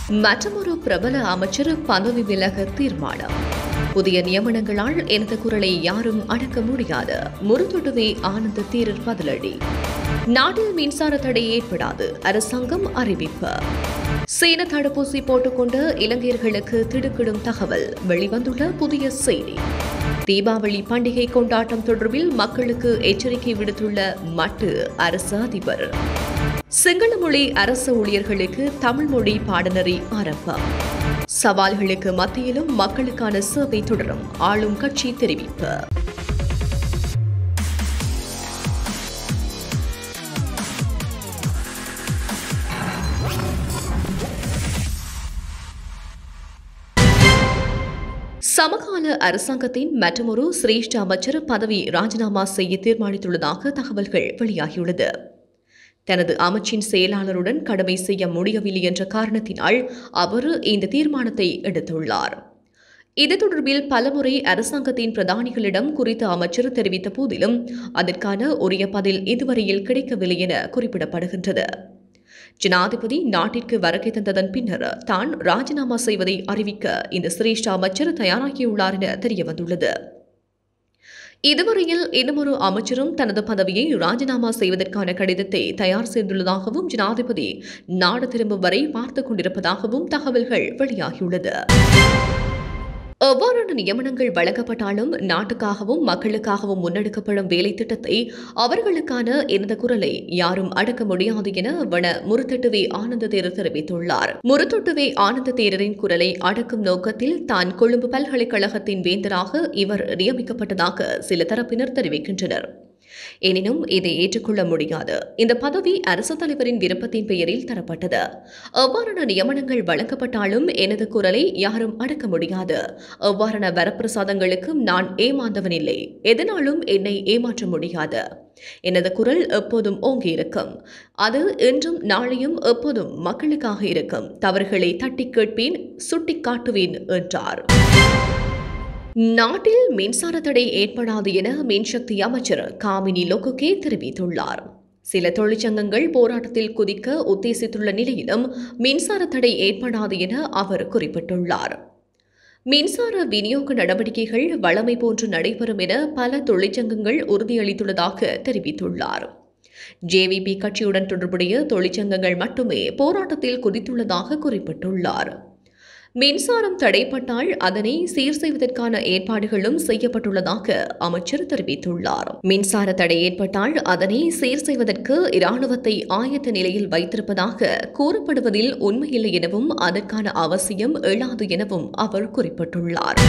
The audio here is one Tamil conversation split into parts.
மற்றொரு பிரபல அமைச்சர் பதவி விலக தீர்மானம் புதிய நியமனங்களால் எனது குரலை யாரும் அடக்க முடியாது முருதொடுவே ஆனந்த தீரர் பதிலடி நாட்டில் மின்சார தடை ஏற்படாது அரசாங்கம் அறிவிப்பு சீன தடுப்பூசி போட்டுக்கொண்ட இலங்கையர்களுக்கு திடுக்கிடும் தகவல் வெளிவந்துள்ள புதிய செய்தி தீபாவளி பண்டிகை கொண்டாட்டம் தொடர்பில் மக்களுக்கு எச்சரிக்கை விடுத்துள்ள மட்டு அரசு அதிபர் சிங்கள மொழி அரசு ஊழியர்களுக்கு தமிழ் மொழி பாடநெறி ஆரம்பம் சவால்களுக்கு மத்தியிலும் மக்களுக்கான சேவை தொடரும் ஆளும் கட்சி தெரிவிப்பு சமகால அரசாங்கத்தின் மற்றொரு சிரேஷ்ட அமைச்சர் பதவி ராஜினாமா செய்ய தீர்மானித்துள்ளதாக தகவல்கள் வெளியாகியுள்ளது தனது அமைச்சின் செயலாளருடன் கடமை செய்ய முடியவில்லை என்ற காரணத்தினால் அவர் இந்த தீர்மானத்தை எடுத்துள்ளார் இது தொடர்பில் பலமுறை அரசாங்கத்தின் பிரதானிகளிடம் குறித்த அமைச்சர் தெரிவித்த போதிலும் அதற்கான உரிய பதில் இதுவரையில் கிடைக்கவில்லை என குறிப்பிடப்படுகின்றது ஜனாதிபதி நாட்டிற்கு வருகை தந்ததன் பின்னர் தான் ராஜினாமா செய்வதை அறிவிக்க இந்த சிரேஷ்ட அமைச்சர் தயாராகியுள்ளார் என தெரியவந்துள்ளது இதுவரையில் இன்னுமொரு அமைச்சரும் தனது பதவியை ராஜினாமா செய்வதற்கான கடிதத்தை தயார் செய்துள்ளதாகவும் ஜனாதிபதி நாடு திரும்பும் வரை பார்த்துக் கொண்டிருப்பதாகவும் தகவல்கள் வெளியாகியுள்ளது எவ்வாறான நியமனங்கள் வழங்கப்பட்டாலும் நாட்டுக்காகவும் மக்களுக்காகவும் முன்னெடுக்கப்படும் வேலை திட்டத்தை அவர்களுக்கான இந்த குரலை யாரும் அடக்க முடியாது என வன முருத்தட்டுவே ஆனந்த தேரர் தெரிவித்துள்ளார் முருத்தொட்டுவே ஆனந்த தேரரின் குரலை அடக்கும் நோக்கத்தில் தான் கொழும்பு பல்கலைக்கழகத்தின் வேந்தராக இவர் நியமிக்கப்பட்டதாக சில தரப்பினர் தெரிவிக்கின்றனர் எனினும் இதை ஏற்றுக்கொள்ள முடியாது இந்த பதவி அரசு தலைவரின் விருப்பத்தின் பெயரில் தரப்பட்டது எவ்வாறான நியமனங்கள் வழங்கப்பட்டாலும் எனது குரலை யாரும் அடக்க முடியாது எவ்வாறான வரப்பிரசாதங்களுக்கும் நான் ஏமாந்தவனில்லை எதனாலும் என்னை ஏமாற்ற முடியாது எனது குரல் எப்போதும் ஓங்கி இருக்கும் அது இன்றும் நாளையும் எப்போதும் மக்களுக்காக இருக்கும் தவறுகளை தட்டி கேட்பேன் சுட்டிக் காட்டுவேன் என்றார் நாட்டில் மின்சார தடை ஏற்படாது என மின்சக்தி அமைச்சர் காமினி லோகுகே தெரிவித்துள்ளார் சில தொழிற்சங்கங்கள் போராட்டத்தில் குதிக்க உத்தேசித்துள்ள நிலையிலும் மின்சார தடை ஏற்படாது என அவர் குறிப்பிட்டுள்ளார் மின்சார விநியோக நடவடிக்கைகள் வழமை போன்று நடைபெறும் என பல தொழிற்சங்கங்கள் உறுதியளித்துள்ளதாக தெரிவித்துள்ளார் ஜேவிபி கட்சியுடன் தொடர்புடைய தொழிற்சங்கங்கள் மட்டுமே போராட்டத்தில் குதித்துள்ளதாக குறிப்பிட்டுள்ளார் மின்சாரம் தடைப்பட்டால் அதனை சீர் செய்வதற்கான ஏற்பாடுகளும் செய்யப்பட்டுள்ளதாக அமைச்சர் தெரிவித்துள்ளார் மின்சார தடை ஏற்பட்டால் அதனை சீர் செய்வதற்கு இராணுவத்தை ஆயத்த நிலையில் வைத்திருப்பதாக கூறப்படுவதில் உண்மையில்லை எனவும் அதற்கான அவசியம் எழாது எனவும் அவர் குறிப்பிட்டுள்ளார்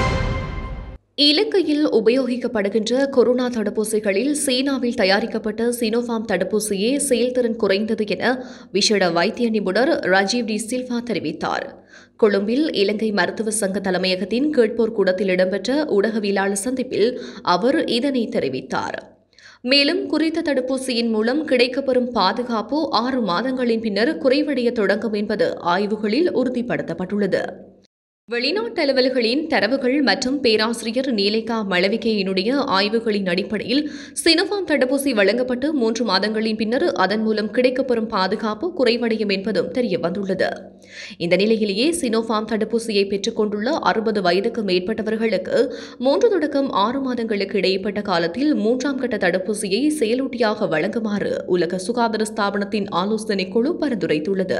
இலங்கையில் உபயோகிக்கப்படுகின்ற கொரோனா தடுப்பூசிகளில் சீனாவில் தயாரிக்கப்பட்ட சினோஃபார்ம் தடுப்பூசியே செயல்திறன் குறைந்தது என விசேட வைத்திய நிபுணர் ராஜீவ் டி சில்வா தெரிவித்தார் கொழும்பில் இலங்கை மருத்துவ சங்க தலைமையகத்தின் கேட்போர் கூடத்தில் இடம்பெற்ற ஊடகவியலாளர் சந்திப்பில் அவர் இதனை தெரிவித்தார் மேலும் குறித்த தடுப்பூசியின் மூலம் கிடைக்கப்பெறும் பாதுகாப்பு ஆறு மாதங்களின் பின்னர் குறைவடைய தொடங்கும் என்பது ஆய்வுகளில் உறுதிப்படுத்தப்பட்டுள்ளது வெளிநாட்டு அலுவல்களின் தரவுகள் மற்றும் பேராசிரியர் நீலிகா மளவிகையினுடைய ஆய்வுகளின் அடிப்படையில் சினோஃபார்ம் தடுப்பூசி வழங்கப்பட்டு மூன்று மாதங்களின் பின்னர் அதன் மூலம் கிடைக்கப்பெறும் பாதுகாப்பு குறைவடையும் என்பதும் தெரிய வந்துள்ளது இந்த நிலையிலேயே சினோஃபார்ம் தடுப்பூசியை பெற்றுக் கொண்டுள்ள அறுபது வயதுக்கு மேற்பட்டவர்களுக்கு மூன்று தொடக்கம் ஆறு மாதங்களுக்கு இடைப்பட்ட காலத்தில் மூன்றாம் கட்ட தடுப்பூசியை செயலூட்டியாக வழங்குமாறு உலக சுகாதார ஸ்தாபனத்தின் ஆலோசனைக் குழு பரிந்துரைத்துள்ளது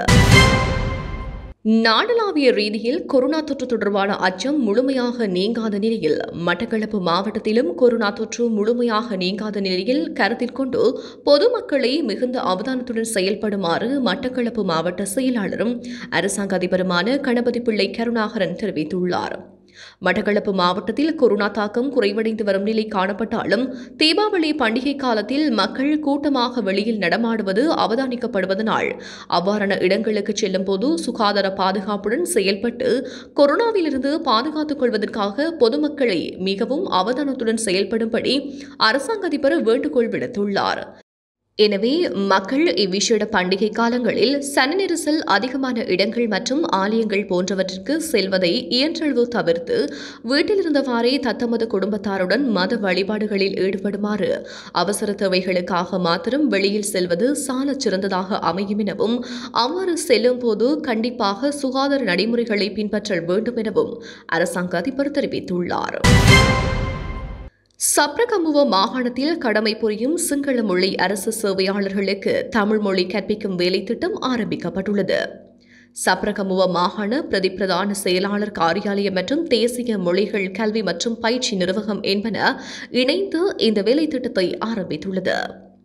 நாடளாவிய ரீதியில் கொரோனா தொற்று தொடர்பான அச்சம் முழுமையாக நீங்காத நிலையில் மட்டக்களப்பு மாவட்டத்திலும் கொரோனா தொற்று முழுமையாக நீங்காத நிலையில் கருத்தில் கொண்டு பொதுமக்களை மிகுந்த அவதானத்துடன் செயல்படுமாறு மட்டக்களப்பு மாவட்ட செயலாளரும் அரசாங்க அதிபருமான கணபதி பிள்ளை கருணாகரன் தெரிவித்துள்ளார் மட்டக்களப்பு மாவட்டத்தில் கொரோனா தாக்கம் குறைவடைந்து வரும் நிலை காணப்பட்டாலும் தீபாவளி பண்டிகை காலத்தில் மக்கள் கூட்டமாக வெளியில் நடமாடுவது அவதானிக்கப்படுவதனால் அவ்வாறான இடங்களுக்கு செல்லும் போது சுகாதார பாதுகாப்புடன் செயல்பட்டு கொரோனாவிலிருந்து பாதுகாத்துக் கொள்வதற்காக பொதுமக்களை மிகவும் அவதானத்துடன் செயல்படும்படி அரசாங்க அதிபர் வேண்டுகோள் விடுத்துள்ளார் எனவே மக்கள் இவ்விசேட பண்டிகை காலங்களில் சன நெரிசல் அதிகமான இடங்கள் மற்றும் ஆலயங்கள் போன்றவற்றிற்கு செல்வதை இயன்றளவு தவிர்த்து வீட்டிலிருந்தவாறே தத்தமது குடும்பத்தாருடன் மத வழிபாடுகளில் ஈடுபடுமாறு அவசர தேவைகளுக்காக மாத்திரம் வெளியில் செல்வது சாலச் சிறந்ததாக அமையும் எனவும் அவ்வாறு செல்லும் போது கண்டிப்பாக சுகாதார நடைமுறைகளை பின்பற்றல் வேண்டும் எனவும் அரசாங்க அதிபர் தெரிவித்துள்ளார் சப்ரகமுவ மாகாணத்தில் கடமை புரியும் சிங்கள மொழி அரசு சேவையாளர்களுக்கு தமிழ் மொழி கற்பிக்கும் வேலைத்திட்டம் ஆரம்பிக்கப்பட்டுள்ளது சப்ரகமுவ மாகாண பிரதி பிரதான செயலாளர் காரியாலயம் மற்றும் தேசிய மொழிகள் கல்வி மற்றும் பயிற்சி நிர்வாகம் என்பன இணைந்து இந்த வேலைத்திட்டத்தை ஆரம்பித்துள்ளது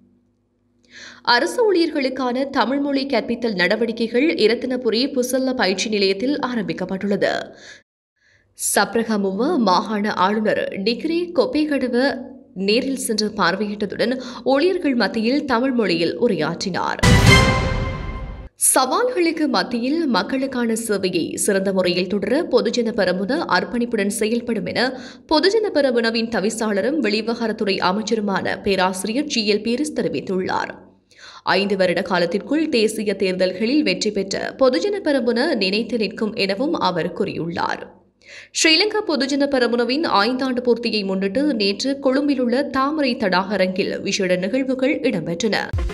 அரசு ஊழியர்களுக்கான தமிழ் மொழி கற்பித்தல் நடவடிக்கைகள் இரத்தினபுரி புசல்ல பயிற்சி நிலையத்தில் ஆரம்பிக்கப்பட்டுள்ளது சப்ரகமுவ மாகாண ஆளுநர் டிகிரி கொப்பேகடுவ நேரில் சென்று பார்வையிட்டதுடன் ஊழியர்கள் மத்தியில் தமிழ் மொழியில் உரையாற்றினார் சவால்களுக்கு மத்தியில் மக்களுக்கான சேவையை சிறந்த முறையில் தொடர பொதுஜன பெரமுன அர்ப்பணிப்புடன் செயல்படும் என பொதுஜன பெரமுனவின் தவிசாளரும் வெளிவிவகாரத்துறை அமைச்சருமான பேராசிரியர் ஜி எல் பீரிஸ் தெரிவித்துள்ளார் ஐந்து வருட காலத்திற்குள் தேசிய தேர்தல்களில் வெற்றி பெற்ற பொதுஜன பெரமுன நினைத்து நிற்கும் எனவும் அவர் கூறியுள்ளார் ஸ்ரீலங்கா பொதுஜன பெரமுனவின் ஐந்தாண்டு பூர்த்தியை முன்னிட்டு நேற்று கொழும்பில் உள்ள தாமரை தடாகரங்கில் விசேட நிகழ்வுகள் இடம்பெற்றன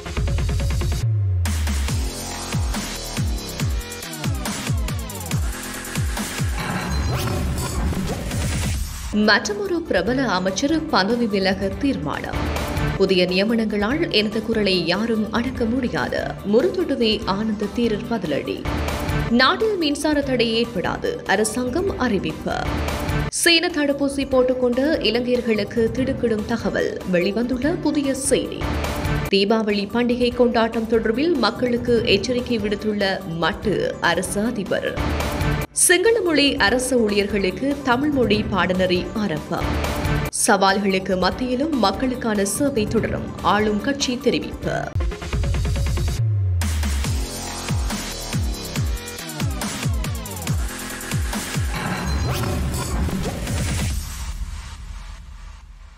மற்றொரு பிரபல அமைச்சர் பதவி விலக தீர்மானம் புதிய நியமனங்களால் எனது குரலை யாரும் அடக்க முடியாது முருதொடுவே ஆனந்த தீரர் பதிலடி நாட்டில் மின்சார தடை ஏற்படாது அரசாங்கம் அறிவிப்பு சீன தடுப்பூசி போட்டுக்கொண்ட இலங்கையர்களுக்கு திடுக்கிடும் தகவல் வெளிவந்துள்ள புதிய செய்தி தீபாவளி பண்டிகை கொண்டாட்டம் தொடர்பில் மக்களுக்கு எச்சரிக்கை விடுத்துள்ள மட்டு அரசு அதிபர் சிங்கள மொழி அரசு ஊழியர்களுக்கு தமிழ் மொழி பாடநெறி ஆரம்பம் சவால்களுக்கு மத்தியிலும் மக்களுக்கான சேவை தொடரும் ஆளும் கட்சி தெரிவிப்பு